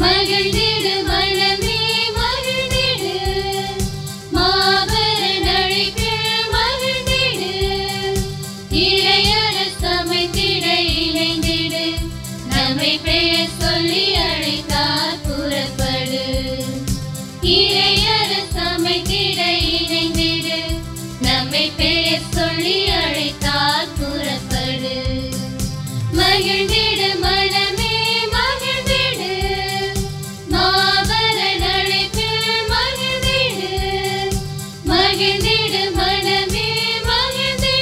மகிழ்ந்திடு மனமே மகிழ்ந்திடு மாபெரும் அழைப்பில் மகிழ்ந்திடு இளையர சமைத்திட இணைந்திடு நம்மை பெயர் சொல்லி அழைத்தார் புறப்படு இளையர சமைத்திட இணைந்திடு நம்மை பெயர் சொல்லி அழைத்தார் புறப்படு மகிழ்ந்திடு மனமே மகிழ்ந்திடு மாபெரும் அழைப்பில் மகிழ்ந்திடு மகிழ்ந்திடு மனமே மகிழ்ந்திடு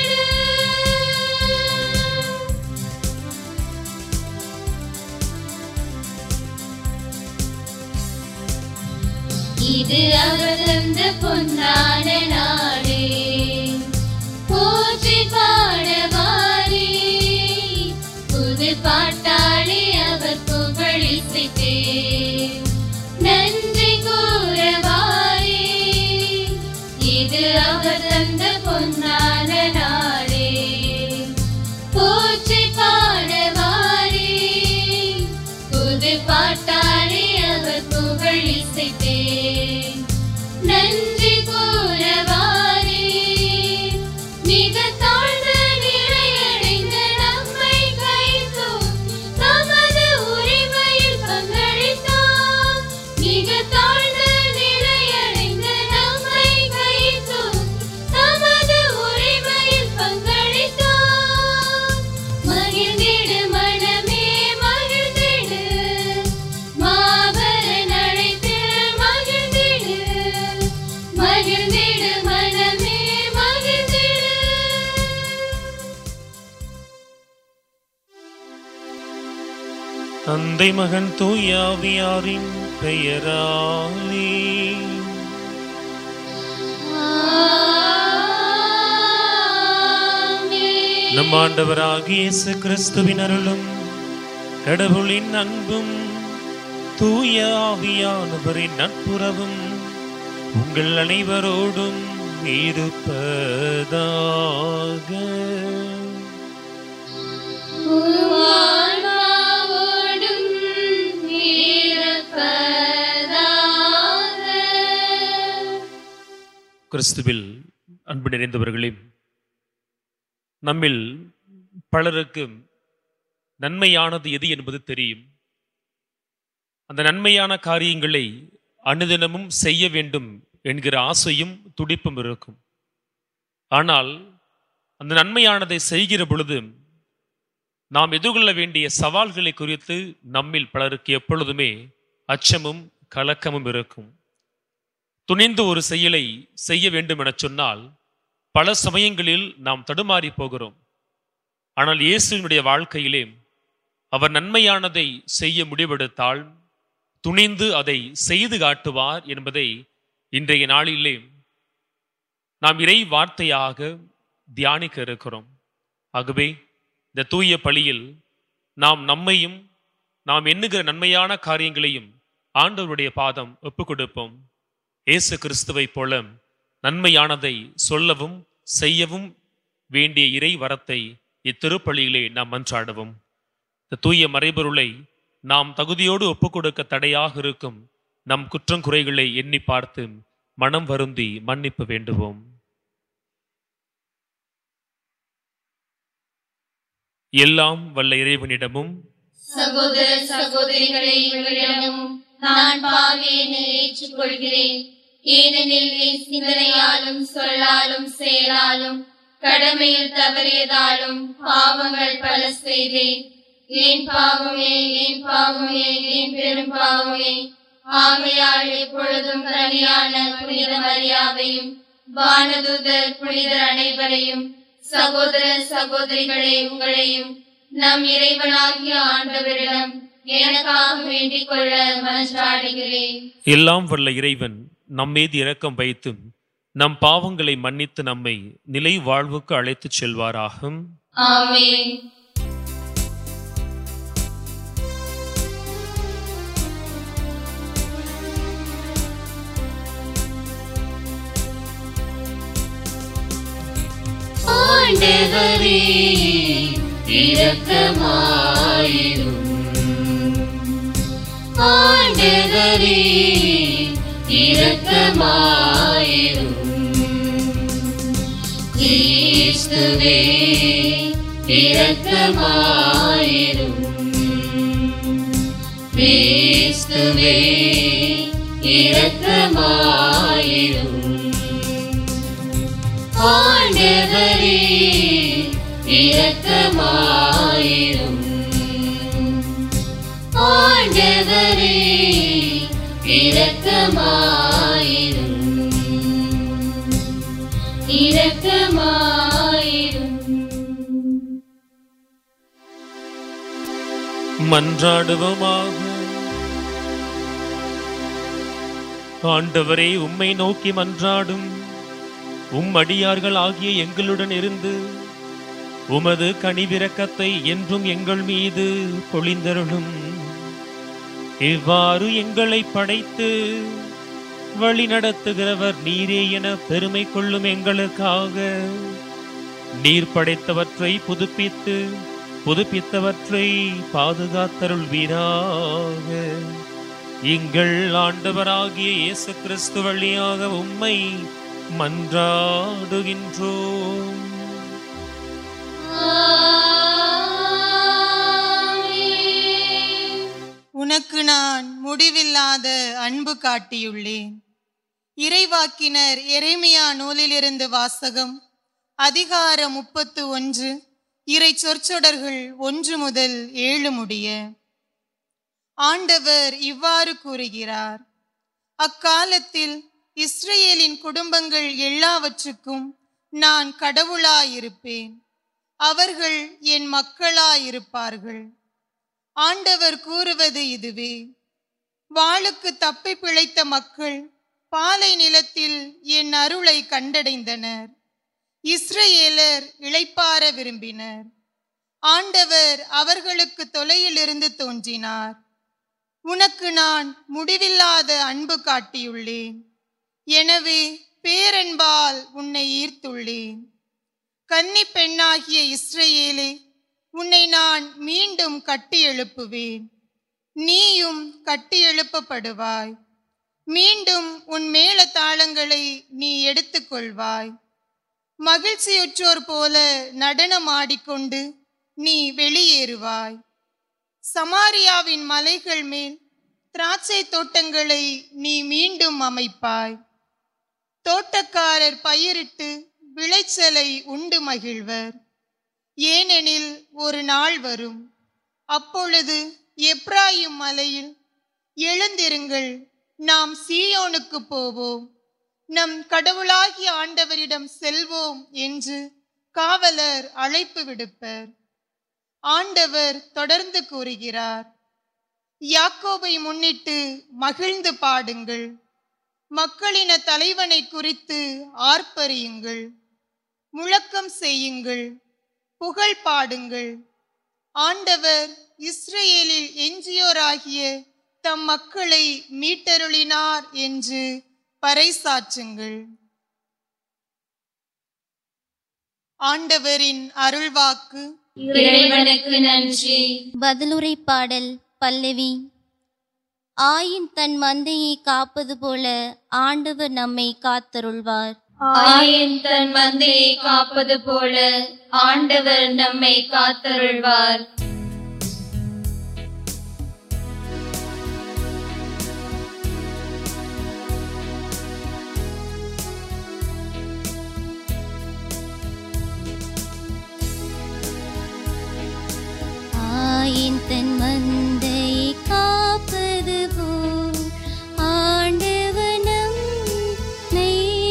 இது அவர் தந்த பொன்னான நாடே போற்றி பாடவாரே புது பாட்டாளி அவர் புகழிசைத்தே நன்றி கூறவாரே இது அவர் தந்த பொன்னான நாடே போற்றி பாடவாரே புது பாட்டாளி அவர் புகழிசைத்தே நன்றி கூறவாரே மிக தாழ்ந்த நிலையடைந்த நம்மை கைத்தோ நமது உரிமையில் பங்களித்தார் மிக தாழ்ந்த நிலையடைந்த நம்மை கைத்தோ நமது உரிமையில் பங்களித்தார் மகிழ்ந்திடு மனமே மகிழ்ந்திடு மாபெரும் அழைப்பில் மகிழ்ந்திடு மகிழ்ந்திடு மனமே மகிழ்ந்திடு தந்தை மகன் தூயாவியாரின் பெயராலே ஆமென். நம் ஆண்டவராகிய இயேசு கிறிஸ்துவின் அருளும் கடவுளின் அன்பும் தூய ஆவியானவரின் நட்புறவும் உங்கள் அனைவரோடும் இருப்பதாக ஆன்மாவோடும் இருப்பதாக. கிறிஸ்துவில் அன்பு நிறைந்தவர்களே நம்மில் பலருக்கு நன்மையானது எது என்பது தெரியும் அந்த நன்மையான காரியங்களை அனுதினமும் செய்ய வேண்டும் என்கிற ஆசையும் துடிப்பும் இருக்கும் ஆனால் அந்த நன்மையானதை செய்கிற பொழுது நாம் எதிர்கொள்ள வேண்டிய சவால்களை குறித்து நம்மில் பலருக்கு எப்பொழுதுமே அச்சமும் கலக்கமும் இருக்கும் துணிந்து ஒரு செயலை செய்ய வேண்டும் என சொன்னால் பல சமயங்களில் நாம் தடுமாறி போகிறோம் ஆனால் இயேசுவினுடைய வாழ்க்கையிலே அவர் நன்மையானதை செய்ய முடிவெடுத்தால் துணிந்து அதை செய்து காட்டுவார் என்பதை இன்றைய நாளிலே நாம் இறை வார்த்தையாக தியானிக்க இருக்கிறோம் ஆகவே இந்த தூய பலியில் நாம் நம்மையும் நாம் எண்ணுகிற நன்மையான காரியங்களையும் ஆண்டவருடைய பாதம் ஒப்புக் கொடுப்போம் இயேசு கிறிஸ்துவைப் போல நன்மையானதை சொல்லவும் செய்யவும் வேண்டிய இறை வரத்தை இத்திருப்பலியிலே நாம் மன்றாடுவோம் இந்த தூய மறைபொருளை நாம் தகுதியோடு ஒப்புக்கொடுக்க தடையாக இருக்கும் நம் குற்றங்குறைகளை எண்ணி பார்த்து மனம் வருந்தி மன்னிப்பு வேண்டுவோம் எல்லாம் வல்ல இறைவனிடமும் சகோதர சகோதரிகளை உங்களிடமும் நான் பாவியனை ஏற்றுக்கொள்கிறேன் ஏனெனில் என் சிந்தனையாலும் சொல்லாலும் செயலாலும் கடமையில் தவறியதாலும் பாவங்கள் பல செய்தேன் ஏன் பாவமே ஏன் பாவமே ஏன் பெரும் பாவமே ஆகையால் எப்பொழுதும் தனியான புனித மரியாதையும் வானதுதர் புனிதர் அனைவரையும் சகோதர சகோதரிகளே உங்களையும் நம் இறைவனாகிய ஆண்டவரிடம் எனக்காக வேண்டிக் கொள்ள மன்றாடுகிறேன் எல்லாம் வல்ல இறைவன் நம்மீது இரக்கம் வைத்து நம் பாவங்களை மன்னித்து நம்மை நிலை வாழ்வுக்கு அழைத்துச் செல்வாராகும் ஆமென் ஆண்டவரே இரக்கமாயிரும் ஆண்டவரே ஆண்டவரே இரக்கமாயிரும் கிறிஸ்துவே இரக்கமாயிரும் கிறிஸ்துவே இரக்கமாயிரும் ஆண்டவரே இரக்கமாயிரும் ஆண்டவரே இரக்கமாயிரும் இரக்கமாயிரும் மன்றாடுவோமாக ஆண்டவரே உம்மை நோக்கி மன்றாடும் உம் அடியார்கள் ஆகிய எங்களுடன் இருந்து உமது கனிவிரக்கத்தை என்றும் எங்கள் மீது பொழிந்தருளும் இவ்வாறு எங்களை படைத்து வழி நடத்துகிறவர் நீரே என பெருமை கொள்ளும் எங்களுக்காக நீர் படைத்தவற்றை புதுப்பித்து புதுப்பித்தவற்றை பாதுகாத்தருள் வீராக எங்கள் ஆண்டவராகிய இயேசு கிறிஸ்து வழியாக உம்மை மன்றாடுகின்றோம் ஆமென். உனக்கு நான் முடிவில்லாத அன்பு காட்டியுள்ளேன் இறைவாக்கினர் எரேமியா நூலிலிருந்து வாசகம் அதிகாரம் முப்பத்து ஒன்று இறை சொற்சொடர்கள் ஒன்று முதல் ஏழு முடிய ஆண்டவர் இவ்வாறு கூறுகிறார் அக்காலத்தில் இஸ்ரேலின் குடும்பங்கள் எல்லாவற்றுக்கும் நான் கடவுளாயிருப்பேன் அவர்கள் என் மக்களாயிருப்பார்கள் ஆண்டவர் கூறுவது இதுவே வாளுக்கு தப்பி பிழைத்த மக்கள் பாலை நிலத்தில் என் அருளை கண்டடைந்தனர் இஸ்ரேலர் இளைப்பார விரும்பினர் ஆண்டவர் அவர்களுக்கு தொலையிலிருந்து தோன்றினார் உனக்கு நான் முடிவில்லாத அன்பு காட்டியுள்ளேன் எனவே பேரன்பால் உன்னை ஈர்த்துள்ளேன் கன்னி பெண்ணாகிய இஸ்ரேலே உன்னை நான் மீண்டும் கட்டி எழுப்புவேன் நீயும் கட்டி எழுப்பப்படுவாய் மீண்டும் உன் மேள தாளங்களை நீ எடுத்துக்கொள்வாய் மகிழ்ச்சியுற்றோர் போல நடனமாடிக்கொண்டு நீ வெளியேறுவாய் சமாரியாவின் மலைகள் மேல் திராட்சை தோட்டங்களை நீ மீண்டும் அமைப்பாய் தோட்டக்காரர் பயிரிட்டு விளைச்சலை உண்டு மகிழ்வர் ஏனெனில் ஒரு நாள் வரும் அப்பொழுது எப்ராயிம் மலையில் எழுந்திருங்கள் நாம் சீயோனுக்கு போவோம் நம் கடவுளாகிய ஆண்டவரிடம் செல்வோம் என்று காவலர் அழைப்பு விடுப்பர் ஆண்டவர் தொடர்ந்து கூறுகிறார் யாக்கோபை முன்னிட்டு மகிழ்ந்து பாடுங்கள் மக்களின தலைவனை குறித்து ஆர்ப்பரியுங்கள் முழக்கம் செய்யுங்கள் புகழ் பாடுங்கள் ஆண்டவர் இஸ்ரேலில் எஞ்சியோராகிய தம் மக்களை மீட்டருளினார் என்று பறைசாற்றுங்கள் ஆண்டவரின் அருள்வாக்கு இறைவனுக்கு நன்றி பதிலுரை பாடல் பல்லவி ஆயின் தன் மந்தையை காப்பது போல ஆண்டவர் நம்மை காத்தருள்வார் ஆயன் தன் மந்தையை காப்பது போல ஆண்டவர் நம்மை காத்தருள்வார் ஆயின் தன் மந்தையை காப்பது போல் ஆண்டவர் நம்மை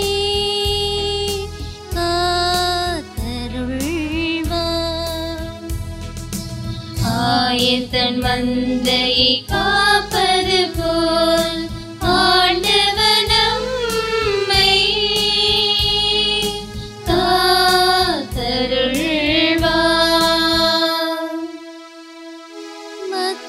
காத்தருள்வார் ஆயன் தன் மந்தையை காப்பது போல் ஆண்டவர் நம்மை காத்தருள்வார் மக்கள்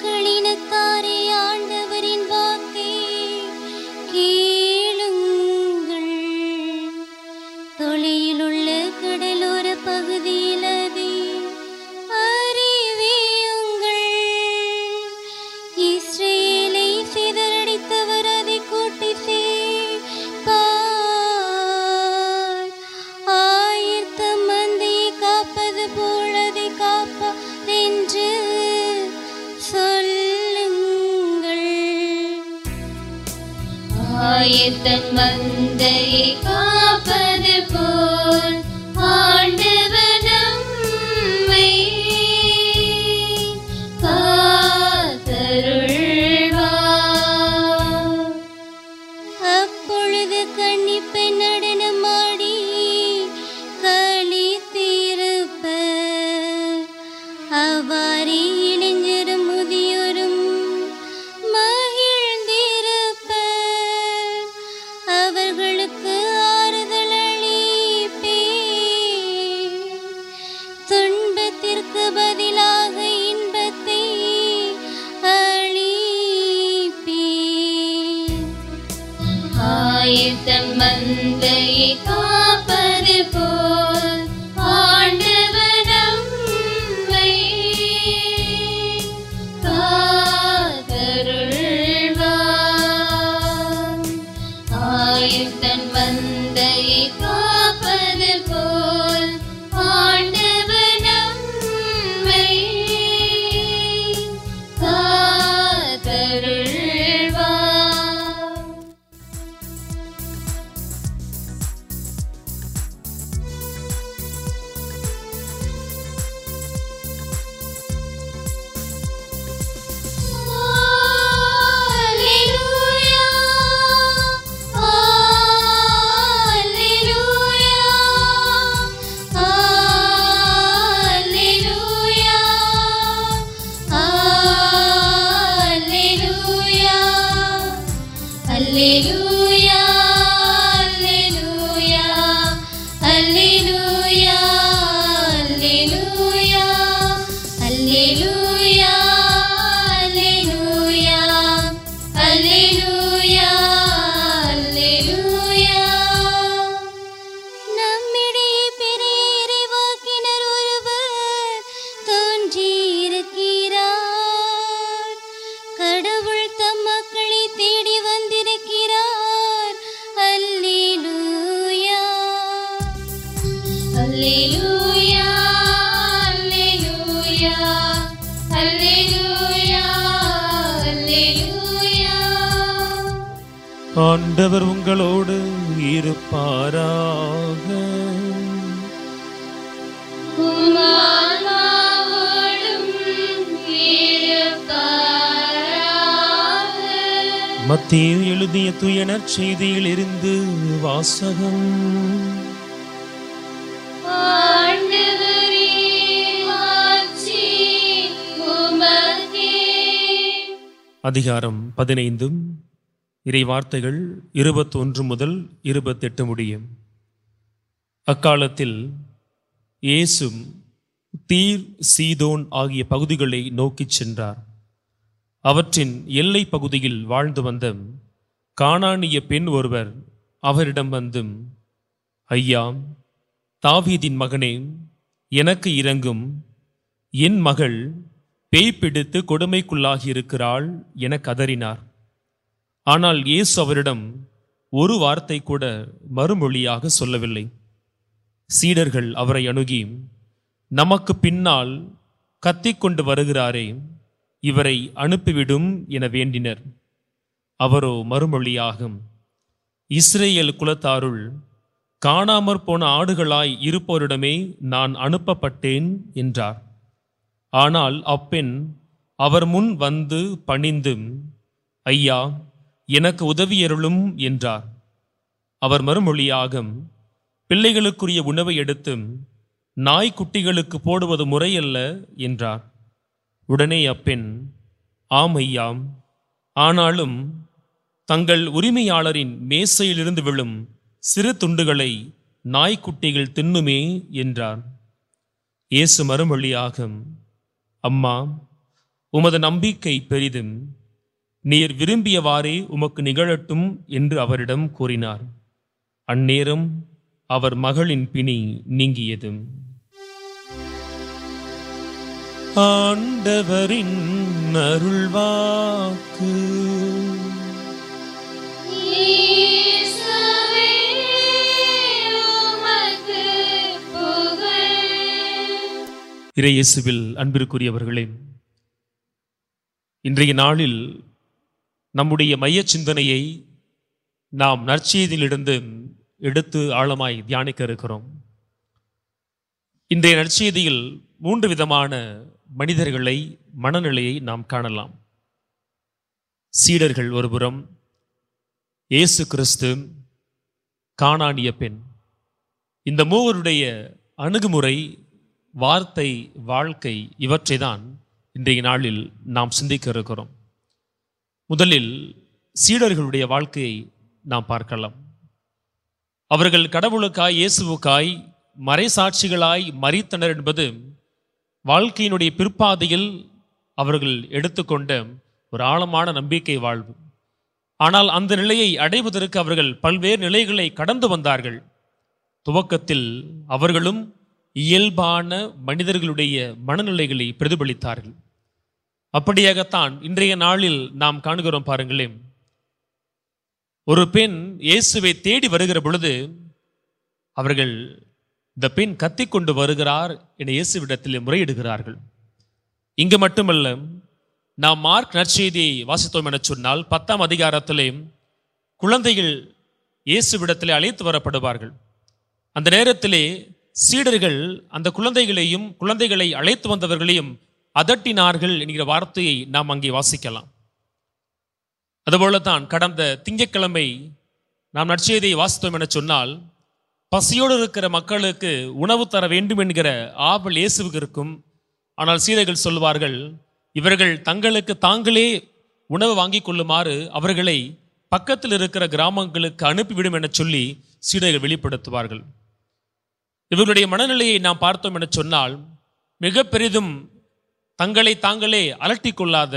ஆயத்தன் மந்தையை காப்பது போல் ஆண்டவர் நம்மை காத்தருள்வார் அப்பொழுது கன்னிப்பை நடனமாடி களி தீருப்ப அவ்வாறே இளைஞரும் முதியோரும் மகிழ்ந்திருப்ப அவர்களுக்கு ஆறுதல் அளிப்பே துன்பத்திற்கு பதிலாக இன்பத்தை அளிப்பே ஆயத்தன் மந்தையை காப்பது போல் ஆண்டவர் நம்மை காத்தருள்வார் ஆயத்தன் மந்தையை காப்பது போல் ஆண்டவர் நம்மை காத்தருள்வார் Alleluia. Alleluia. Alleluia. Alleluia. Alleluia. Alleluia. Alleluia. Alleluia. Alleluia. Alleluia. Alleluia. Alleluia. நம்மிடையே பெரிய இறைவாக்கினர் ஒருவர் தோன்றியிருக்கிறார் கடவுள் தம் மக்களை தேடி வந்திருக்கிறார் அல்லேலூயா Alleluia. Alleluia. Alleluia. Alleluia. ஆண்டவர் உங்களோடு இருப்பாராக உம் ஆன்மாவோடும் இருப்பாராக. மத்திய எழுதிய துயனர் செய்தியில் இருந்து வாசகம் ஆண்டவரே, மாட்சி உமக்கே. அதிகாரம் பதினைந்தும் இறை வார்த்தைகள் இருபத்தொன்று முதல் இருபத்தெட்டு முடியும் அக்காலத்தில் இயேசும் தீர் சீதோன் ஆகிய பகுதிகளை நோக்கிச் சென்றார் அவற்றின் எல்லை பகுதியில் வாழ்ந்து வந்த கானானிய பெண் ஒருவர் அவரிடம் வந்தும் ஐயா தாவீதின் மகனே எனக்கு இறங்கும் என் மகள் பேய் பிடித்து கொடுமைக்குள்ளாகி இருக்கிறாள் என கதறினார் ஆனால் இயேசு அவரிடம் ஒரு வார்த்தை கூட மறுமொழியாக சொல்லவில்லை சீடர்கள் அவரை அணுகி நமக்கு பின்னால் கத்திக்கொண்டு வருகிறாரே இவரை அனுப்பிவிடும் என வேண்டினர் அவரோ மறுமொழியாகும் இஸ்ரேல் குலத்தாருள் காணாமற் போன ஆடுகளாய் இருப்போரிடமே நான் அனுப்பப்பட்டேன் என்றார் ஆனால் அப்பெண் அவர் முன் வந்து பணிந்து ஐயா எனக்கு உதவியருளும் என்றார் அவர் மறுமொழியாக பிள்ளைகளுக்குரிய உணவை எடுத்து நாய்க்குட்டிகளுக்கு போடுவது முறையல்ல என்றார் உடனே அப்பெண் ஆம் ஐயாம் ஆனாலும் தங்கள் உரிமையாளரின் மேசையிலிருந்து விழும் சிறு துண்டுகளை நாய்க்குட்டிகள் தின்னுமே என்றார் இயேசு மறுமொழியாக அம்மா உமது நம்பிக்கை பெரிதும் நீர் விரும்பியவாறே உமக்கு நிகழட்டும் என்று அவரிடம் கூறினார் அந்நேரம் அவர் மகளின் பிணி நீங்கியது ஆண்டவரின் அருள்வாக்கு இயேசுவே, உமக்கு புகழ். இறையேசுவில் அன்பிற்குரியவர்களே இன்றைய நாளில் நம்முடைய மைய சிந்தனையை நாம் நற்செய்தியிலிருந்து எடுத்து ஆழமாய் தியானிக்க இருக்கிறோம் இன்றைய நற்செய்தியில் மூன்று விதமான மனிதர்களை மனநிலையை நாம் காணலாம் சீடர்கள் ஒருபுறம் இயேசு கிறிஸ்து காணானிய பெண் இந்த மூவருடைய அணுகுமுறை வார்த்தை வாழ்க்கை இவற்றை தான் இன்றைய நாளில் நாம் சிந்திக்க இருக்கிறோம் முதலில் சீடர்களுடைய வாழ்க்கையை நாம் பார்க்கலாம் அவர்கள் கடவுளுக்காய் இயேசுவுக்காய் மறைசாட்சிகளாய் மறித்தனர் என்பது வாழ்க்கையினுடைய பிற்பாதையில் அவர்கள் எடுத்துக்கொண்ட ஒரு ஆழமான நம்பிக்கை வாழ்வு ஆனால் அந்த நிலையை அடைவதற்கு அவர்கள் பல்வேறு நிலைகளை கடந்து வந்தார்கள் துவக்கத்தில் அவர்களும் இயல்பான மனிதர்களுடைய மனநிலைகளை பிரதிபலித்தார்கள் அப்படியாகத்தான் இன்றைய நாளில் நாம் காணுகிறோம் பாருங்களேன் ஒரு பெண் இயேசுவை தேடி வருகிற பொழுது அவர்கள் இந்த பெண் கத்திக்கொண்டு வருகிறார் என இயேசுவிடத்தில் முறையிடுகிறார்கள் இங்கு மட்டுமல்ல நாம் மார்க் நற்செய்தியை வாசித்தோம் என சொன்னால் பத்தாம் அதிகாரத்திலே குழந்தைகள் இயேசுவிடத்திலே அழைத்து வரப்படுவார்கள் அந்த நேரத்திலே சீடர்கள் அந்த குழந்தைகளையும் குழந்தைகளை அழைத்து வந்தவர்களையும் அதட்டினார்கள் என்கிற வார்த்தையை நாம் அங்கே வாசிக்கலாம் அதுபோலத்தான் கடந்த திங்கட்கிழமை நாம் நற்செய்தியை வாசித்தோம் என சொன்னால் பசியோடு இருக்கிற மக்களுக்கு உணவு தர வேண்டும் என்கிற ஆவல் இயேசுவுக்கு இருக்கும் ஆனால் சீடர்கள் சொல்லுவார்கள் இவர்கள் தங்களுக்கு தாங்களே உணவு வாங்கி கொள்ளுமாறு அவர்களை பக்கத்தில் இருக்கிற கிராமங்களுக்கு அனுப்பிவிடும் என சொல்லி சீடர்கள் வெளிப்படுத்துவார்கள் இவர்களுடைய மனநிலையை நாம் பார்த்தோம் என சொன்னால் மிக பெரிதும் தங்களை தாங்களே அலட்டிக் கொள்ளாத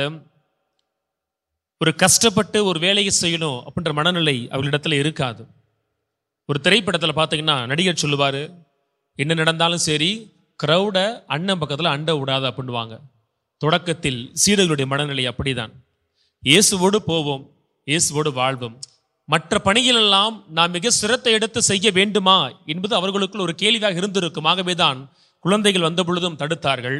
ஒரு கஷ்டப்பட்டு ஒரு வேலையை செய்யணும் அப்படின்ற மனநிலை அவர்களிடத்துல இருக்காது ஒரு திரைப்படத்தில் பார்த்தீங்கன்னா நடிகர் சொல்லுவார் என்ன நடந்தாலும் சரி க்ரௌடை அண்ணன் பக்கத்தில் அண்டை விடாத அப்படின்வாங்க தொடக்கத்தில் சீடர்களுடைய மனநிலை அப்படிதான் இயேசுவோடு போவோம் இயேசுவோடு வாழ்வோம் மற்ற பணிகளெல்லாம் நாம் மிக சிரத்தை எடுத்து செய்ய வேண்டுமா என்பது அவர்களுக்குள் ஒரு கேள்வியாக இருந்திருக்கும் ஆகவே தான் குழந்தைகள் வந்த பொழுதும் தடுத்தார்கள்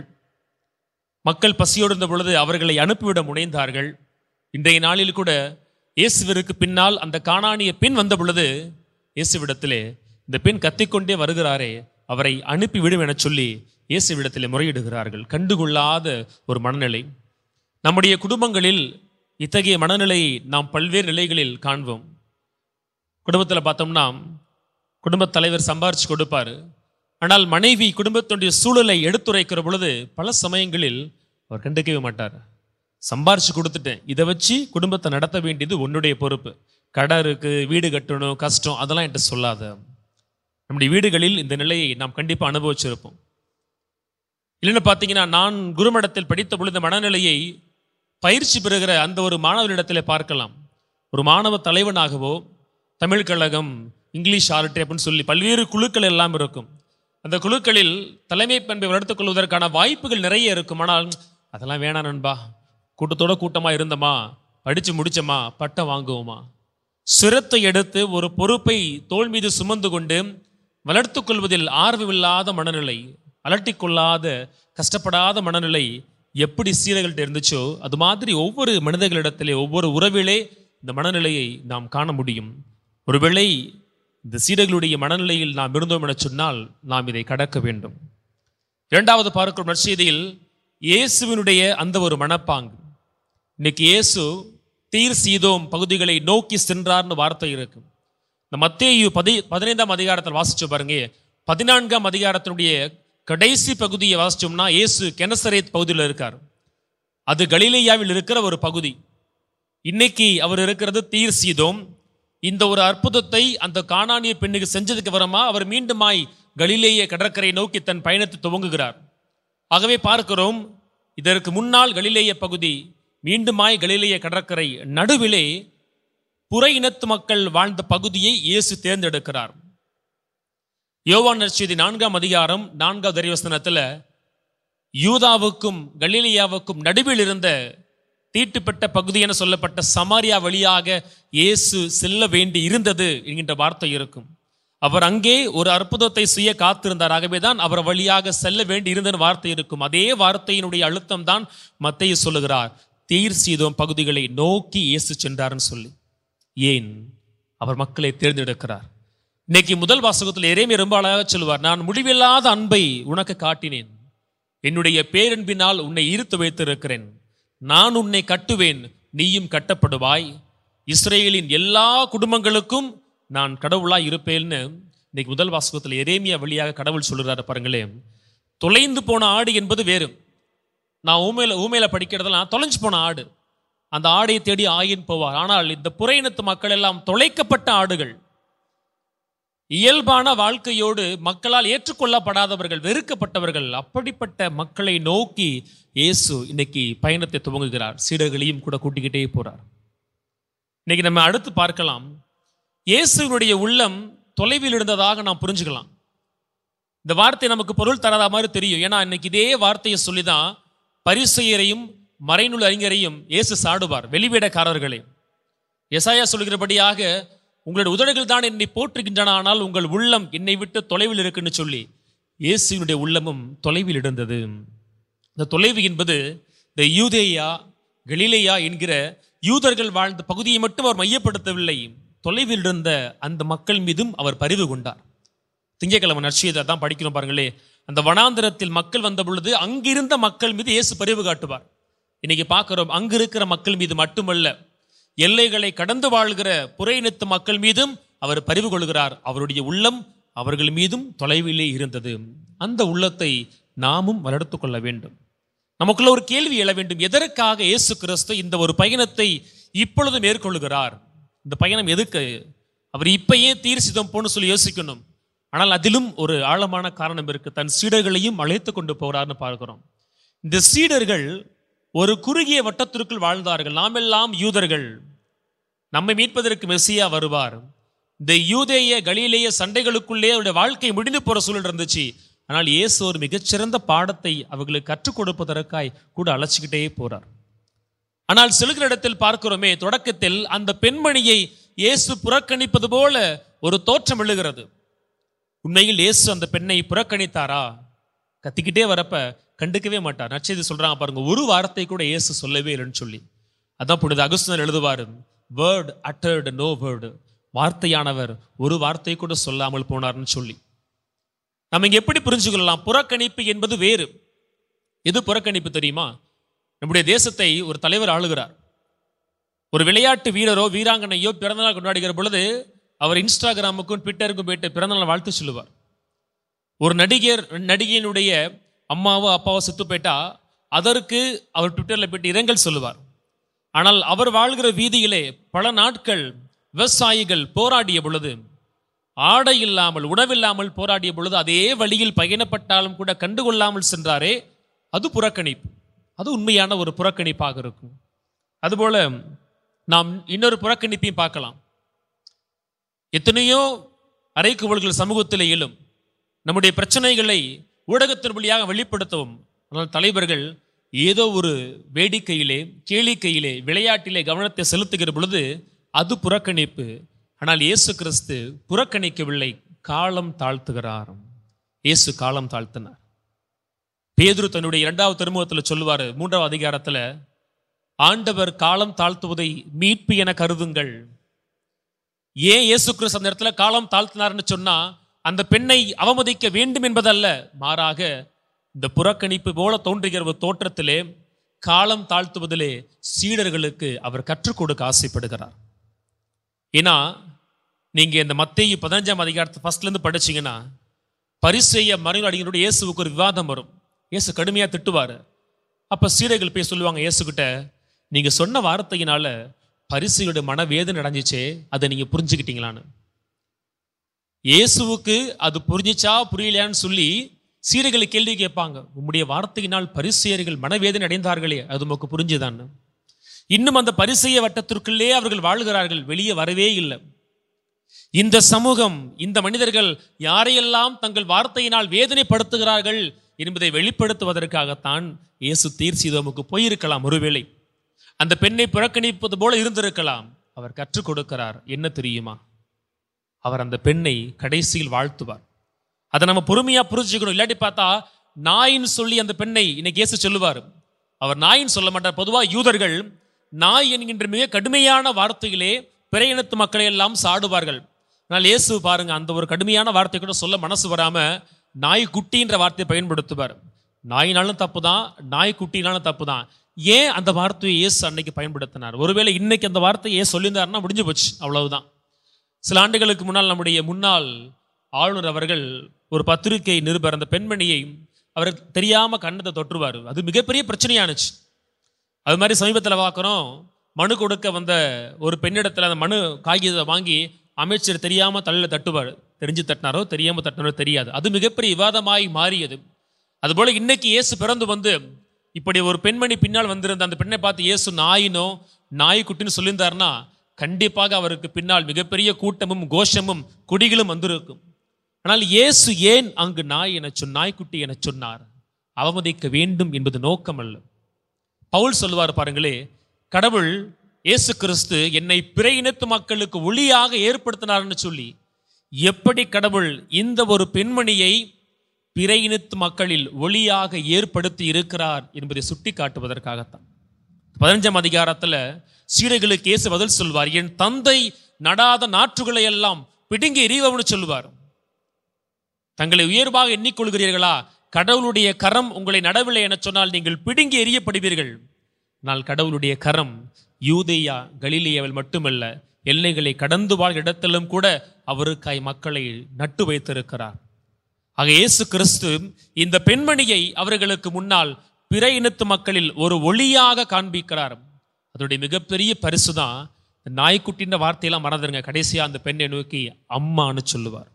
மக்கள் பசியோடு இருந்த பொழுது அவர்களை அனுப்பிவிட முனைந்தார்கள் இன்றைய நாளில் கூட இயேசுவிற்கு பின்னால் அந்த காணானிய பெண் வந்த பொழுது இயேசுவிடத்திலே இந்த பெண் கத்திக்கொண்டே வருகிறாரே அவரை அனுப்பிவிடும் என சொல்லி இயேசுவிடத்திலே முறையிடுகிறார்கள் கண்டுகொள்ளாத ஒரு மனநிலை நம்முடைய குடும்பங்களில் இத்தகைய மனநிலையை நாம் பல்வேறு நிலைகளில் காண்போம் குடும்பத்தில் பார்த்தோம்னா குடும்பத் தலைவர் சம்பாரிச்சு கொடுப்பாரு ஆனால் மனைவி குடும்பத்தினுடைய சூழலை எடுத்துரைக்கிற பொழுது பல சமயங்களில் அவர் கண்டுக்கவே மாட்டார் சம்பாரிச்சு கொடுத்துட்டேன் இதை வச்சு குடும்பத்தை நடத்த வேண்டியது உன்னுடைய பொறுப்பு கடை இருக்கு வீடு கட்டணும் கஷ்டம் அதெல்லாம் என்கிட்ட சொல்லாத நம்முடைய வீடுகளில் இந்த நிலையை நாம் கண்டிப்பாக அனுபவிச்சிருப்போம் இல்லைன்னு பார்த்தீங்கன்னா நான் குருமடத்தில் படித்த பொழுது மனநிலையை பயிற்சி பெறுகிற அந்த ஒரு மாணவரிடத்தில் பார்க்கலாம் ஒரு மாணவ தலைவனாகவோ தமிழ் கழகம் இங்கிலீஷ் ஆர்டி அப்படின்னு சொல்லி பல்வேறு குழுக்கள் எல்லாம் இருக்கும் அந்த குழுக்களில் தலைமை பண்பை வளர்த்துக் கொள்வதற்கான வாய்ப்புகள் நிறைய இருக்கும் ஆனால் அதெல்லாம் வேணாம் நண்பா கூட்டத்தோட கூட்டமா இருந்தோமா படிச்சு முடிச்சோமா பட்டம் வாங்குவோமா சிரத்தை எடுத்து ஒரு பொறுப்பை தோல் மீது சுமந்து கொண்டு வளர்த்துக் கொள்வதில் ஆர்வமில்லாத மனநிலை அலட்டிக் கொள்ளாத கஷ்டப்படாத மனநிலை எப்படி சீரர்கள்ட்ட இருந்துச்சோ அது மாதிரி ஒவ்வொரு மனிதர்களிடத்திலே ஒவ்வொரு உறவிலே இந்த மனநிலையை நாம் காண முடியும் ஒருவேளை இந்த சீடர்களுடைய மனநிலையில் நாம் இருந்தோம் என சொன்னால் நாம் இதை கடக்க வேண்டும் இரண்டாவது பார்க்கும் நற்செய்தியில் இயேசுவினுடைய அந்த ஒரு மனப்பாங்கு இன்னைக்கு இயேசு தீர் சீதோம் பகுதிகளை நோக்கி சென்றார்னு வார்த்தை இருக்கு இந்த மத்தேயு பதி பதினைந்தாம் அதிகாரத்தில் வாசிச்சு பாருங்க பதினான்காம் அதிகாரத்தினுடைய கடைசி பகுதியை வாசிச்சோம்னா இயேசு கெனசரேத் பகுதியில் இருக்கார் அது கலிலேயாவில் இருக்கிற ஒரு பகுதி இன்னைக்கு அவர் இருக்கிறது தீர் சீதோம் இந்த ஒரு அற்புதத்தை அந்த காணானிய பெண்ணுக்கு செஞ்சதுக்கு வரமா அவர் மீண்டுமாய் கலிலேய கடற்கரை நோக்கி தன் பயணத்தை துவங்குகிறார் ஆகவே பார்க்கிறோம் இதற்கு முன்னால் கலிலேய பகுதி மீண்டுமாய் கலிலேய கடற்கரை நடுவிலே புற இனத்து மக்கள் வாழ்ந்த பகுதியை இயேசு தேர்ந்தெடுக்கிறார் யோவான் நற்செய்தி நான்காம் அதிகாரம் நான்காவது அறிவசனத்துல யூதாவுக்கும் கலிலியாவுக்கும் நடுவில் இருந்த தீட்டுப்பட்ட பகுதி என சொல்லப்பட்ட சமாரியா வழியாக இயேசு செல்ல வேண்டி இருந்தது என்கின்ற வார்த்தை இருக்கும் அவர் அங்கே ஒரு அற்புதத்தை செய்ய காத்திருந்தார் ஆகவே தான் அவர் வழியாக செல்ல வேண்டி இருந்த வார்த்தை இருக்கும் அதே வார்த்தையினுடைய அழுத்தம் தான் மத்தைய சொல்லுகிறார் தீர் சீதோம் பகுதிகளை நோக்கி இயேசு சென்றார்னு சொல்லி ஏன் அவர் மக்களை தேர்ந்தெடுக்கிறார் இன்னைக்கு முதல் வாசகத்தில் எரேமியா ரொம்ப அழகாக சொல்லுவார் நான் முடிவில்லாத அன்பை உனக்கு காட்டினேன் என்னுடைய பேரன்பினால் உன்னை ஈர்த்து வைத்திருக்கிறேன் நான் உன்னை கட்டுவேன் நீயும் கட்டப்படுவாய் இஸ்ரேலின் எல்லா குடும்பங்களுக்கும் நான் கடவுளாய் இருப்பேன்னு இன்னைக்கு முதல் வாசகத்தில் எரேமியா வழியாக கடவுள் சொல்லுறாரு பாருங்களேன் தொலைந்து போன ஆடு என்பது வேறு நான் ஊமையில ஊமையில படிக்கிறதெல்லாம் தொலைஞ்சு போன ஆடு அந்த ஆடையை தேடி ஆயின் போவார் ஆனால் இந்த புறையினத்து மக்கள் எல்லாம் தொலைக்கப்பட்ட ஆடுகள் இயல்பான வாழ்க்கையோடு மக்களால் ஏற்றுக்கொள்ளப்படாதவர்கள் வெறுக்கப்பட்டவர்கள் அப்படிப்பட்ட மக்களை நோக்கி இயேசு இன்னைக்கு பயணத்தை துவங்குகிறார் சீடர்களையும் கூட கூட்டிக்கிட்டே போறார் இன்னைக்கு நம்ம அடுத்து பார்க்கலாம் இயேசுவினுடைய உள்ளம் தொலைவில் இருந்ததாக நாம் புரிஞ்சுக்கலாம் இந்த வார்த்தை நமக்கு பொருள் தராத மாதிரி தெரியும் ஏன்னா இன்னைக்கு இதே வார்த்தையை சொல்லிதான் பரிசெயரையும் மறைநூல் அறிஞரையும் இயேசு சாடுவார் வெளிவிடக்காரர்களை எசாயா சொல்கிறபடியாக உங்களுடைய உதடுகள் தான் என்னை போற்றுகின்றன ஆனால் உங்கள் உள்ளம் என்னை விட்டு தொலைவில் இருக்குன்னு சொல்லி இயேசுவினுடைய உள்ளமும் தொலைவில் இருந்தது இந்த தொலைவு என்பது இந்த யூதேயா கலிலேயா என்கிற யூதர்கள் வாழ்ந்த பகுதியை மட்டும் அவர் மையப்படுத்தவில்லை தொலைவில் இருந்த அந்த மக்கள் மீதும் அவர் பரிவு கொண்டார் திங்கட்கிழமை நற்செய்தி தான் படிக்கிறோம் பாருங்களே அந்த வனாந்தரத்தில் மக்கள் வந்த பொழுது அங்கிருந்த மக்கள் மீது இயேசு பரிவு காட்டுவார் இன்னைக்கு பார்க்கிறோம் அங்கு இருக்கிற மக்கள் மீது மட்டுமல்ல எல்லைகளை கடந்து வாழ்கிற புறையினத்து மக்கள் மீதும் அவர் பரிவு கொள்கிறார் அவருடைய உள்ளம் அவர்கள் மீதும் தொலைவிலே இருந்தது அந்த உள்ளத்தை நாமும் வளர்த்து கொள்ள வேண்டும் நமக்குள்ள ஒரு கேள்வி எழ வேண்டும் எதற்காக இயேசு கிறிஸ்து இந்த ஒரு பயணத்தை இப்பொழுது மேற்கொள்கிறார் இந்த பயணம் எதுக்கு அவர் இப்பயே தீர் சிதம் போன்னு சொல்லி யோசிக்கணும் ஆனால் அதிலும் ஒரு ஆழமான காரணம் இருக்கு தன் சீடர்களையும் அழைத்து கொண்டு போகிறார்னு பார்க்கிறோம் இந்த சீடர்கள் ஒரு குறுகிய வட்டத்திற்குள் வாழ்ந்தார்கள் நாமெல்லாம் யூதர்கள் நம்மை மீட்பதற்கு மெஸ்ஸியா வருவார் இந்த யூதேய கலிலேய சண்டைகளுக்குள்ளே அவருடைய வாழ்க்கை முடிந்து போற சூழல் இருந்துச்சு ஆனால் இயேசு ஒரு மிகச்சிறந்த பாடத்தை அவர்களுக்கு கற்றுக் கொடுப்பதற்காய் கூட அழைச்சிக்கிட்டே போறார் ஆனால் செல்கிற இடத்தில் பார்க்கிறோமே தொடக்கத்தில் அந்த பெண்மணியை இயேசு புறக்கணிப்பது போல ஒரு தோற்றம் எழுகிறது உண்மையில் இயேசு அந்த பெண்ணை புறக்கணித்தாரா கத்திக்கிட்டே வரப்ப கண்டுக்கவே மாட்டார் நற்செய்தி சொல்றாங்க பாருங்க ஒரு வார்த்தை கூட இயேசு சொல்லவே இல்லைன்னு சொல்லி அதான் புனித அகுஸ்தனர் எழுதுவார் வேர்ட் அட்டர்டு நோ வேர்டு வார்த்தையானவர் ஒரு வார்த்தை கூட சொல்லாமல் போனார்னு சொல்லி நம்ம இங்க எப்படி புரிஞ்சுக்கொள்ளலாம் புறக்கணிப்பு என்பது வேறு எது புறக்கணிப்பு தெரியுமா நம்முடைய தேசத்தை ஒரு தலைவர் ஆளுகிறார் ஒரு விளையாட்டு வீரரோ வீராங்கனையோ பிறந்தநாள் கொண்டாடுகிற பொழுது அவர் இன்ஸ்டாகிராமுக்கும் ட்விட்டருக்கும் போயிட்டு பிறந்தநாள் வாழ்த்து சொல்லுவார் ஒரு நடிகர் நடிகையினுடைய அம்மாவோ அப்பாவோ செத்து போயிட்டா அதற்கு அவர் ட்விட்டரில் போயிட்டு இரங்கல் சொல்லுவார் ஆனால் அவர் வாழ்கிற வீதியிலே பல நாட்கள் விவசாயிகள் போராடிய பொழுது ஆடை இல்லாமல் உணவில்லாமல் போராடிய பொழுது அதே வழியில் பயணப்பட்டாலும் கூட கண்டுகொள்ளாமல் சென்றாரே அது புறக்கணிப்பு அது உண்மையான ஒரு புறக்கணிப்பாக இருக்கும் அதுபோல நாம் இன்னொரு புறக்கணிப்பையும் பார்க்கலாம் எத்தனையோ அறைக்குவல்கள் சமூகத்தில் எழும் நம்முடைய பிரச்சனைகளை ஊடகத்தின் வழியாக வெளிப்படுத்தவும் ஆனால் தலைவர்கள் ஏதோ ஒரு வேடிக்கையிலே கேளிக்கையிலே விளையாட்டிலே கவனத்தை செலுத்துகிற பொழுது அது புறக்கணிப்பு ஆனால் இயேசு கிறிஸ்து புறக்கணிக்கவில்லை காலம் தாழ்த்துகிறார் இயேசு காலம் தாழ்த்தினார் பேதுரு தன்னுடைய இரண்டாவது திருமுகத்தில் சொல்லுவார் மூன்றாவது அதிகாரத்தில் ஆண்டவர் காலம் தாழ்த்துவதை மீட்பு என கருதுங்கள் ஏன் இயேசு கிறிஸ்து அந்த இடத்துல காலம் தாழ்த்தினார்னு சொன்னா அந்த பெண்ணை அவமதிக்க வேண்டும் என்பதல்ல மாறாக இந்த புறக்கணிப்பு போல தோன்றுகிற ஒரு தோற்றத்திலே காலம் தாழ்த்துவதிலே சீடர்களுக்கு அவர் கற்றுக் கொடுக்க ஆசைப்படுகிறார் ஏன்னா நீங்க இந்த மத்தேயு பதினஞ்சாம் அதிகாரத்தை ஃபர்ஸ்ட்ல இருந்து படிச்சீங்கன்னா பரிசெய்ய மறைவு அடிகளோட இயேசுவுக்கு ஒரு விவாதம் வரும் இயேசு கடுமையா திட்டுவாரு அப்ப சீடர்கள் போய் சொல்லுவாங்க இயேசுகிட்ட நீங்க சொன்ன வார்த்தையினால பரிசையுடைய மனவேதனை அடைஞ்சிச்சே அதை நீங்க புரிஞ்சுக்கிட்டீங்களான்னு இயேசுவுக்கு அது புரிஞ்சிச்சா புரியலையான்னு சொல்லி சீடர்களை கேள்வி கேட்பாங்க உம்முடைய வார்த்தையினால் பரிசெயர்கள் மனவேதனை அடைந்தார்களே அது உமக்கு புரிஞ்சுதான்னு இன்னும் அந்த பரிசெய வட்டத்திற்குள்ளே அவர்கள் வாழ்கிறார்கள் வெளியே வரவே இல்லை இந்த சமூகம் இந்த மனிதர்கள் யாரையெல்லாம் தங்கள் வார்த்தையினால் வேதனைப்படுத்துகிறார்கள் என்பதை வெளிப்படுத்துவதற்காகத்தான் இயேசு தீர் சீதோமுக்கு போயிருக்கலாம் ஒருவேளை அந்த பெண்ணை புறக்கணிப்பது போல இருந்திருக்கலாம் அவர் கற்றுக் கொடுக்கிறார் என்ன தெரியுமா அவர் அந்த பெண்ணை கடைசியில் வாழ்த்துவார் அதை நம்ம பொறுமையா புரிஞ்சுக்கணும் இல்லாட்டி பார்த்தா நாயின்னு சொல்லி அந்த பெண்ணை இன்னைக்கு இயேசு சொல்லுவார் அவர் நாயின்னு சொல்ல மாட்டார் பொதுவா யூதர்கள் நாய் என்கின்ற மிக கடுமையான வார்த்தையிலே பிற இனத்து மக்களை எல்லாம் சாடுவார்கள் ஆனால் இயேசு பாருங்க அந்த ஒரு கடுமையான வார்த்தை கூட சொல்ல மனசு வராம நாய்க்குட்டின்ற வார்த்தையை பயன்படுத்துவார் நாயினாலும் தப்பு தான் நாய்க்குட்டினாலும் தப்பு தான் ஏன் அந்த வார்த்தையை இயேசு அன்னைக்கு பயன்படுத்தினார் ஒருவேளை இன்னைக்கு அந்த வார்த்தையை ஏன் சொல்லியிருந்தாருன்னா முடிஞ்சு போச்சு அவ்வளவுதான் சில ஆண்டுகளுக்கு முன்னால் நம்முடைய முன்னாள் ஆளுநர் அவர்கள் ஒரு பத்திரிகை நிருபர் அந்த பெண்மணியை அவர் தெரியாம கண்ணத்தை தொற்றுவார் அது மிகப்பெரிய பிரச்சனையானுச்சு அது மாதிரி சமீபத்தில் பார்க்குறோம் மனு கொடுக்க வந்த ஒரு பெண்ணிடத்தில் அந்த மனு காகிதத்தை வாங்கி அமைச்சர் தெரியாம தலையில் தட்டுவார் தெரிஞ்சு தட்டினாரோ தெரியாம தட்டினாரோ தெரியாது அது மிகப்பெரிய விவாதமாய் மாறியது அதுபோல இன்னைக்கு இயேசு பிறந்து வந்து இப்படி ஒரு பெண்மணி பின்னால் வந்திருந்த அந்த பெண்ணை பார்த்து இயேசு நாயினோ நாய்க்குட்டின்னு சொல்லியிருந்தாருன்னா கண்டிப்பாக அவருக்கு பின்னால் மிகப்பெரிய கூட்டமும் கோஷமும் குடிகளும் வந்திருக்கும் ஆனால் இயேசு ஏன் அங்கு நாய் என சொன்ன நாய்க்குட்டி என சொன்னார் அவமதிக்க வேண்டும் என்பது நோக்கம் அல்ல பவுல் சொல்லுவார் பாருங்களே கடவுள் இயேசு கிறிஸ்து என்னை பிற இனத்து மக்களுக்கு ஒளியாக ஏற்படுத்தினார்னு சொல்லி எப்படி கடவுள் இந்த ஒரு பெண்மணியை பிற இனத்து மக்களில் ஒளியாக ஏற்படுத்தி இருக்கிறார் என்பதை சுட்டி காட்டுவதற்காகத்தான் பதினஞ்சாம் அதிகாரத்துல சீடைகளுக்கு இயேசு பதில் சொல்வார் என் தந்தை நடாத நாற்றுகளை எல்லாம் பிடுங்கி எறிவம்னு சொல்லுவார் தங்களை உயர்வாக எண்ணிக்கொள்கிறீர்களா கடவுளுடைய கரம் உங்களை நடவில்லை என சொன்னால் நீங்கள் பிடுங்கி எறியப்படுவீர்கள் ஆனால் கடவுளுடைய கரம் யூதேயா கலிலேயாவில் மட்டுமல்ல எல்லைகளை கடந்து வாழ் இடத்திலும் கூட அவருக்காய் மக்களை நட்டு வைத்திருக்கிறார் ஆக இயேசு கிறிஸ்து இந்த பெண்மணியை அவர்களுக்கு முன்னால் பிற இனத்து மக்களில் ஒரு ஒளியாக காண்பிக்கிறார் அதோடைய மிகப்பெரிய பரிசு தான் நாய்க்குட்டின்ற வார்த்தையெல்லாம் மறந்துருங்க கடைசியா அந்த பெண்ணை நோக்கி அம்மான்னு சொல்லுவார்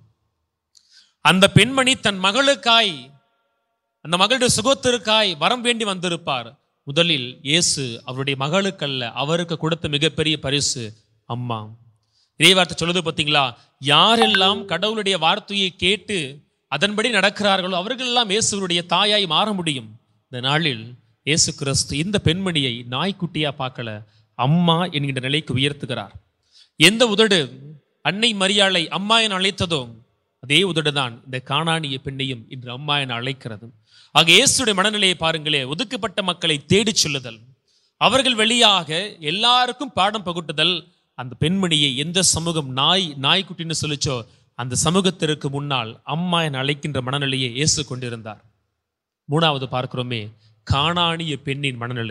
அந்த பெண்மணி தன் மகளுக்காய் அந்த மகளுடைய சுகத்திற்காய் வரம் வேண்டி வந்திருப்பார் முதலில் இயேசு அவருடைய மகளுக்கல்ல அவருக்கு கொடுத்த மிகப்பெரிய பரிசு அம்மா இதே வார்த்தை சொல்லுது பார்த்தீங்களா யாரெல்லாம் கடவுளுடைய வார்த்தையை கேட்டு அதன்படி நடக்கிறார்களோ அவர்கள் எல்லாம் இயேசுடைய தாயாய் மாற முடியும் இந்த நாளில் இயேசு கிறிஸ்து இந்த பெண்மணியை நாய்க்குட்டியா பார்க்கல அம்மா என்கின்ற நிலைக்கு உயர்த்துகிறார் எந்த உதடு அன்னை மரியாளை அம்மா என அழைத்ததோ அதே உதடுதான் இந்த காணானிய பெண்ணையும் இன்று அம்மா என அழைக்கிறது ஆக இயேசுடைய மனநிலையை பாருங்களே ஒதுக்கப்பட்ட மக்களை தேடிச் சொல்லுதல் அவர்கள் வெளியாக எல்லாருக்கும் பாடம் பகுட்டுதல் அந்த பெண்மணியை எந்த சமூகம் நாய் நாய்க்குட்டின்னு சொல்லிச்சோ அந்த சமூகத்திற்கு முன்னால் அம்மா என அழைக்கின்ற மனநிலையை இயேசு கொண்டிருந்தார் மூணாவது பார்க்கிறோமே காணானிய பெண்ணின் மனநிலை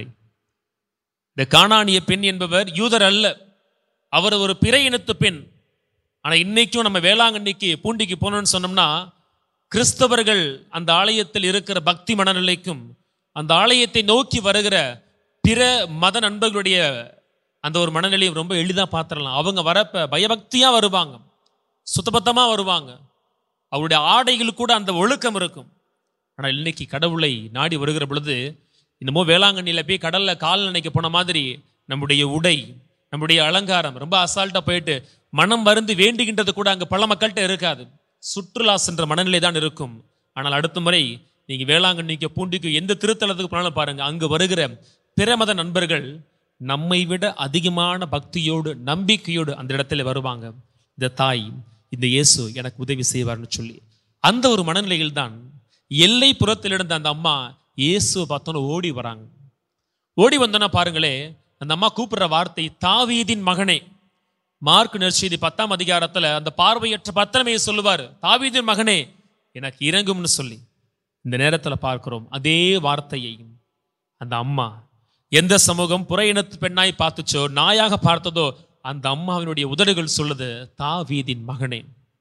இந்த காணானிய பெண் என்பவர் யூதர் அல்ல அவர் ஒரு பிற இனத்து பெண் ஆனா இன்னைக்கும் நம்ம வேளாங்கண்ணிக்கு பூண்டிக்கு போனோம்னு சொன்னோம்னா கிறிஸ்தவர்கள் அந்த ஆலயத்தில் இருக்கிற பக்தி மனநிலைக்கும் அந்த ஆலயத்தை நோக்கி வருகிற பிற மத நண்பர்களுடைய அந்த ஒரு மனநிலையும் ரொம்ப எளிதாக பார்த்துடலாம் அவங்க வரப்ப பயபக்தியா வருவாங்க சுத்தபத்தமா வருவாங்க அவருடைய ஆடைகள் கூட அந்த ஒழுக்கம் இருக்கும் ஆனால் இன்னைக்கு கடவுளை நாடி வருகிற பொழுது என்னமோ வேளாங்கண்ணியில் போய் கடல்ல கால் நினைக்க போன மாதிரி நம்முடைய உடை நம்முடைய அலங்காரம் ரொம்ப அசால்ட்டா போயிட்டு மனம் வருந்து வேண்டுகின்றது கூட அங்க பல மக்கள்கிட்ட இருக்காது சுற்றுலா சென்ற மனநிலை தான் இருக்கும் ஆனால் அடுத்த முறை நீங்க வேளாங்கண்ணிக்கு பூண்டிக்கு எந்த திருத்தலத்துக்கு போனாலும் பாருங்க அங்கு வருகிற பிற மத நண்பர்கள் நம்மை விட அதிகமான பக்தியோடு நம்பிக்கையோடு அந்த இடத்துல வருவாங்க இந்த தாய் இந்த இயேசு எனக்கு உதவி செய்வார்னு சொல்லி அந்த ஒரு மனநிலையில் தான் எல்லை புறத்தில் இருந்த அந்த அம்மா இயேசுவை பார்த்தோன்னு ஓடி வராங்க ஓடி வந்தோன்னா பாருங்களே அந்த அம்மா கூப்பிடுற வார்த்தை தாவீதின் மகனே மார்க் நற்செய்தி பத்தாம் அதிகாரத்துல அந்த பார்வையற்ற பத்திரமையை சொல்லுவார் தாவீதின் மகனே எனக்கு இறங்கும்னு சொல்லி இந்த நேரத்துல பார்க்கிறோம் அதே வார்த்தையை அந்த அம்மா எந்த சமூகம் புற இனத்து பெண்ணாய் பார்த்துச்சோ நாயாக பார்த்ததோ அந்த அம்மாவினுடைய உதடுகள் சொல்லுது தாவீதின் மகனே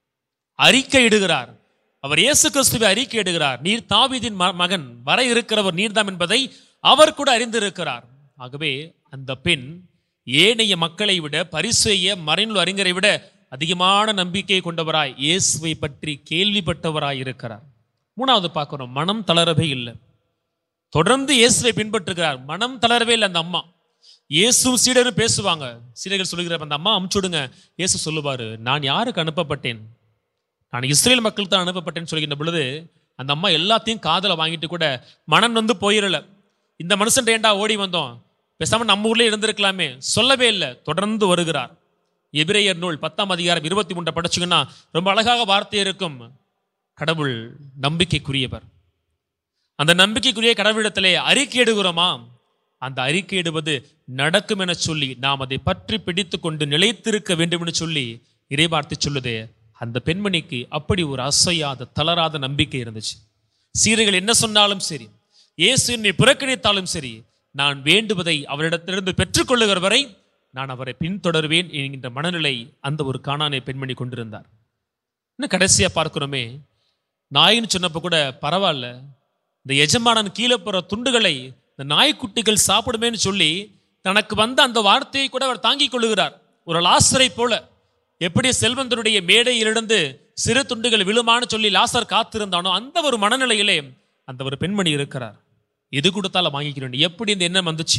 அறிக்கை இடுகிறார் அவர் இயேசு கிறிஸ்துவை அறிக்கை இடுகிறார் நீர் தாவீதின் ம- மகன் வர இருக்கிறவர் நீர்தாம் என்பதை அவர் கூட அறிந்திருக்கிறார் ஆகவே அந்த பெண் ஏனைய மக்களை விட பரிசெய்ய மறைநூல் அறிஞரை விட அதிகமான நம்பிக்கை கொண்டவராய் இயேசுவை பற்றி கேள்விப்பட்டவராய் இருக்கிறார் மூணாவது பார்க்கிறோம் மனம் தளரவே இல்லை தொடர்ந்து இயேசுவை பின்பற்றுகிறார் மனம் தளரவே இல்லை அந்த அம்மா இயேசுவும் சீடரும் பேசுவாங்க சீடர்கள் சொல்லுகிற அந்த அம்மா அமுச்சுடுங்க இயேசு சொல்லுவாரு நான் யாருக்கு அனுப்பப்பட்டேன் நான் இஸ்ரேல் மக்கள் தான் அனுப்பப்பட்டேன்னு சொல்கின்ற பொழுது அந்த அம்மா எல்லாத்தையும் காதல வாங்கிட்டு கூட மனம் வந்து போயிடல இந்த மனுஷன் ஏண்டா ஓடி வந்தோம் பேசாம நம்ம ஊர்லயே இருந்திருக்கலாமே சொல்லவே இல்லை தொடர்ந்து வருகிறார் எபிரேயர் நூல் பத்தாம் அதிகாரம் இருபத்தி மூன்றை படிச்சுங்கன்னா ரொம்ப அழகாக வார்த்தை இருக்கும் கடவுள் நம்பிக்கைக்குரியவர் அந்த நம்பிக்கைக்குரிய கடவுளிடத்திலே அறிக்கை எடுகிறோமா அந்த அறிக்கையிடுவது நடக்கும் என சொல்லி நாம் அதை பற்றி பிடித்து கொண்டு நிலைத்திருக்க வேண்டும் என்று சொல்லி இறைவார்த்தை சொல்லுதே அந்த பெண்மணிக்கு அப்படி ஒரு அசையாத தளராத நம்பிக்கை இருந்துச்சு சீரைகள் என்ன சொன்னாலும் சரி இயேசு என்னை புறக்கணித்தாலும் சரி நான் வேண்டுவதை அவரிடத்திலிருந்து பெற்றுக்கொள்ளுகிற வரை நான் அவரை பின்தொடர்வேன் என்கின்ற மனநிலை அந்த ஒரு காணானை பெண்மணி கொண்டிருந்தார் இன்னும் கடைசியா பார்க்கிறோமே நாயின்னு சொன்னப்ப கூட பரவாயில்ல இந்த எஜமானன் கீழே போற துண்டுகளை இந்த நாய்க்குட்டிகள் சாப்பிடுமேன்னு சொல்லி தனக்கு வந்த அந்த வார்த்தையை கூட அவர் தாங்கிக் கொள்ளுகிறார் ஒரு லாசரை போல எப்படி செல்வந்தனுடைய மேடையிலிருந்து சிறு துண்டுகள் விழுமான்னு சொல்லி லாசர் காத்திருந்தானோ அந்த ஒரு மனநிலையிலே அந்த ஒரு பெண்மணி இருக்கிறார் எது கொடுத்தாலும் வாங்கிக்கிறேன் எப்படி இந்த எண்ணம் வந்துச்சு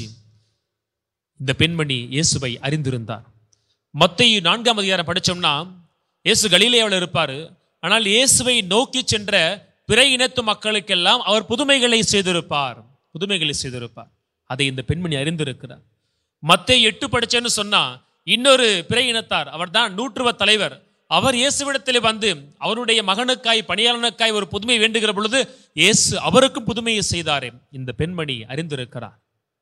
இந்த பெண்மணி இயேசுவை அறிந்திருந்தார் மத்தேயு நான்காம் அதிகாரம் படிச்சோம்னா இயேசு கலிலேயாவில் இருப்பாரு ஆனால் இயேசுவை நோக்கி சென்ற பிற இனத்து மக்களுக்கெல்லாம் அவர் புதுமைகளை செய்திருப்பார் புதுமைகளை செய்திருப்பார் அதை இந்த பெண்மணி அறிந்திருக்கிறார் மத்தேயு எட்டு படிச்சேன்னு சொன்னா இன்னொரு பிற இனத்தார் அவர்தான் நூற்றுவ தலைவர் அவர் இயேசுவிடத்தில் வந்து அவருடைய மகனுக்காய் பணியாளனுக்காய் ஒரு புதுமை வேண்டுகிற பொழுது இயேசு அவருக்கும் புதுமையை செய்தாரே இந்த பெண்மணி அறிந்திருக்கிறார்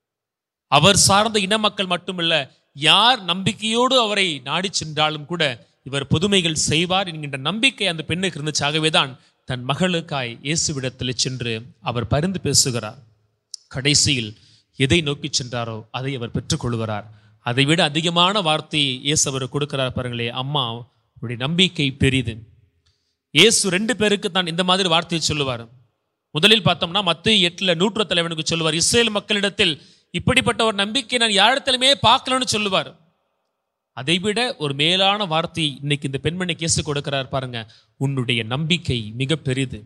அவர் சார்ந்த இன மக்கள் மட்டுமல்ல யார் நம்பிக்கையோடு அவரை நாடி சென்றாலும் கூட இவர் புதுமைகள் செய்வார் என்கின்ற நம்பிக்கை அந்த பெண்ணுக்கு இருந்துச்சு ஆகவேதான் தன் மகளுக்காய் இயேசுவிடத்தில் சென்று அவர் பரிந்து பேசுகிறார் கடைசியில் எதை நோக்கி சென்றாரோ அதை அவர் பெற்றுக்கொள்கிறார் அதை விட அதிகமான வார்த்தையை இயேசு அவர் கொடுக்கிறார் பாருங்களே அம்மா உடைய நம்பிக்கை பெரிது இயேசு ரெண்டு பேருக்கு தான் இந்த மாதிரி வார்த்தையை சொல்லுவார் முதலில் பார்த்தோம்னா மத்திய எட்டுல நூற்று தலைவனுக்கு சொல்லுவார் இஸ்ரேல் மக்களிடத்தில் இப்படிப்பட்ட ஒரு நம்பிக்கை நான் யாரிடத்திலுமே பார்க்கலன்னு சொல்லுவார் அதைவிட ஒரு மேலான வார்த்தை இன்னைக்கு இந்த பெண்மணி கேசு கொடுக்கிறார் பாருங்க உன்னுடைய நம்பிக்கை மிக பெரிது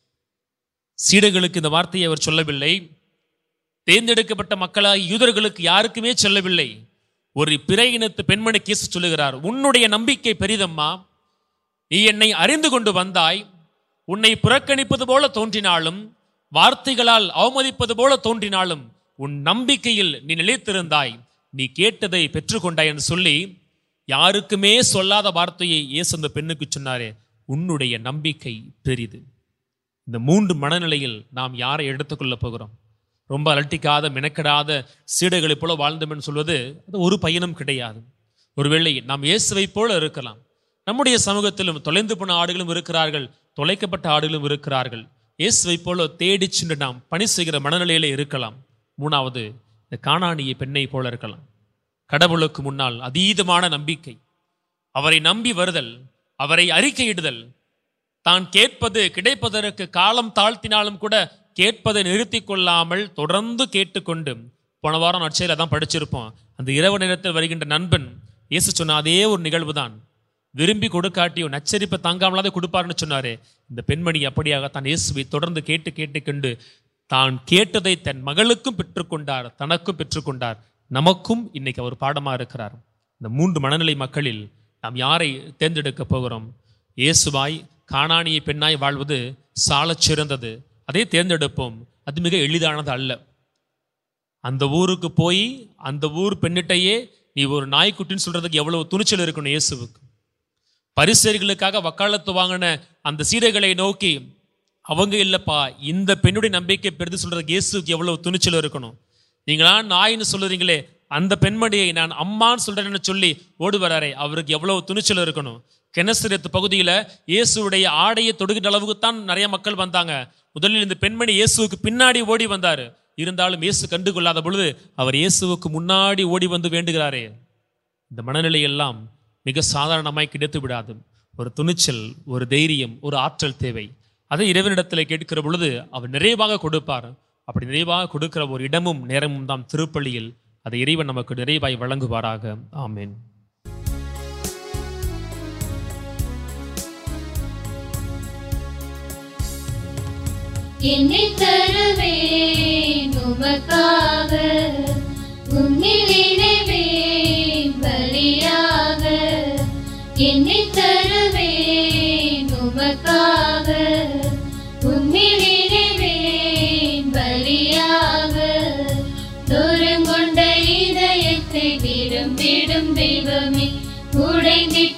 சீடர்களுக்கு இந்த வார்த்தையை அவர் சொல்லவில்லை தேர்ந்தெடுக்கப்பட்ட மக்களாக யூதர்களுக்கு யாருக்குமே சொல்லவில்லை ஒரு பிற இனத்து பெண்மணி கேசு சொல்லுகிறார் உன்னுடைய நம்பிக்கை பெரிதம்மா நீ என்னை அறிந்து கொண்டு வந்தாய் உன்னை புறக்கணிப்பது போல தோன்றினாலும் வார்த்தைகளால் அவமதிப்பது போல தோன்றினாலும் உன் நம்பிக்கையில் நீ நிலைத்திருந்தாய் நீ கேட்டதை பெற்றுக்கொண்டாய் என்று சொல்லி யாருக்குமே சொல்லாத வார்த்தையை இயேசு அந்த பெண்ணுக்கு சொன்னாரே உன்னுடைய நம்பிக்கை பெரிது இந்த மூன்று மனநிலையில் நாம் யாரை எடுத்துக்கொள்ளப் போகிறோம் ரொம்ப அலட்டிக்காத மெனக்கெடாத சீடைகளைப் போல வாழ்ந்தோம்னு சொல்வது அது ஒரு பயனும் கிடையாது ஒருவேளை நாம் இயேசுவைப் போல இருக்கலாம் நம்முடைய சமூகத்திலும் தொலைந்து போன ஆடுகளும் இருக்கிறார்கள் தொலைக்கப்பட்ட ஆடுகளும் இருக்கிறார்கள் இயேசுவைப் போல தேடி சென்று நாம் பணி செய்கிற மனநிலையில இருக்கலாம் மூணாவது இந்த காணானிய பெண்ணை போல இருக்கலாம் கடவுளுக்கு முன்னால் அதீதமான நம்பிக்கை அவரை நம்பி வருதல் அவரை அறிக்கையிடுதல் தான் கேட்பது கிடைப்பதற்கு காலம் தாழ்த்தினாலும் கூட கேட்பதை நிறுத்தி கொள்ளாமல் தொடர்ந்து கேட்டுக்கொண்டு போன வாரம் நற்செயல தான் படிச்சிருப்போம் அந்த இரவு நேரத்தில் வருகின்ற நண்பன் இயேசு சொன்ன அதே ஒரு நிகழ்வு தான் விரும்பி கொடுக்காட்டியும் நச்சரிப்பை தாங்காமலாத கொடுப்பாருன்னு சொன்னாரே இந்த பெண்மணி அப்படியாக தான் இயேசுவை தொடர்ந்து கேட்டு கேட்டுக்கொண்டு தான் கேட்டதை தன் மகளுக்கும் பெற்றுக்கொண்டார் தனக்கும் பெற்றுக்கொண்டார் நமக்கும் இன்னைக்கு அவர் பாடமா இருக்கிறார் இந்த மூன்று மனநிலை மக்களில் நாம் யாரை தேர்ந்தெடுக்க போகிறோம் இயேசுவாய் காணானிய பெண்ணாய் வாழ்வது சாலச் சிறந்தது அதை தேர்ந்தெடுப்போம் அது மிக எளிதானது அல்ல அந்த ஊருக்கு போய் அந்த ஊர் பெண்ணிட்டையே நீ ஒரு நாய்க்குட்டின்னு சொல்றதுக்கு எவ்வளவு துணிச்சல் இருக்கணும் இயேசுவுக்கு பரிசேர்களுக்காக வக்காலத்து வாங்கின அந்த சீடைகளை நோக்கி அவங்க இல்லப்பா இந்த பெண்ணுடைய நம்பிக்கை பெருது சொல்றதுக்கு இயேசுக்கு எவ்வளவு துணிச்சல் இருக்கணும் நீங்களா நாயின்னு சொல்லுறீங்களே அந்த பெண்மணியை நான் அம்மான்னு சொல்றேன்னு சொல்லி ஓடி வராரே அவருக்கு எவ்வளவு துணிச்சல் இருக்கணும் கெனசரத்து பகுதியில இயேசுடைய ஆடையை தொடுகின்ற அளவுக்கு தான் நிறைய மக்கள் வந்தாங்க முதலில் இந்த பெண்மணி இயேசுவுக்கு பின்னாடி ஓடி வந்தாரு இருந்தாலும் இயேசு கண்டுகொள்ளாத பொழுது அவர் இயேசுவுக்கு முன்னாடி ஓடி வந்து வேண்டுகிறாரே இந்த மனநிலை எல்லாம் மிக சாதாரணமாய் கிடைத்து விடாது ஒரு துணிச்சல் ஒரு தைரியம் ஒரு ஆற்றல் தேவை அதை இறைவனிடத்தில் கேட்கிற பொழுது அவர் நிறைவாக கொடுப்பார் அப்படி நிறைவாக கொடுக்கிற ஒரு இடமும் நேரமும் தான் திருப்பள்ளியில் அதை இறைவன் நமக்கு நிறைவாய் வழங்குவாராக ஆமென் என்னை தருவேன் உமக்காக உன்னில் இணைவேன் பலியாக என்னை தருவேன் உமக்காக உன்னில் இணைவேன் பலியாக தூரங்கொண்ட இதயத்தை விரும்பிடும் தெய்வமே உடைந்திட்ட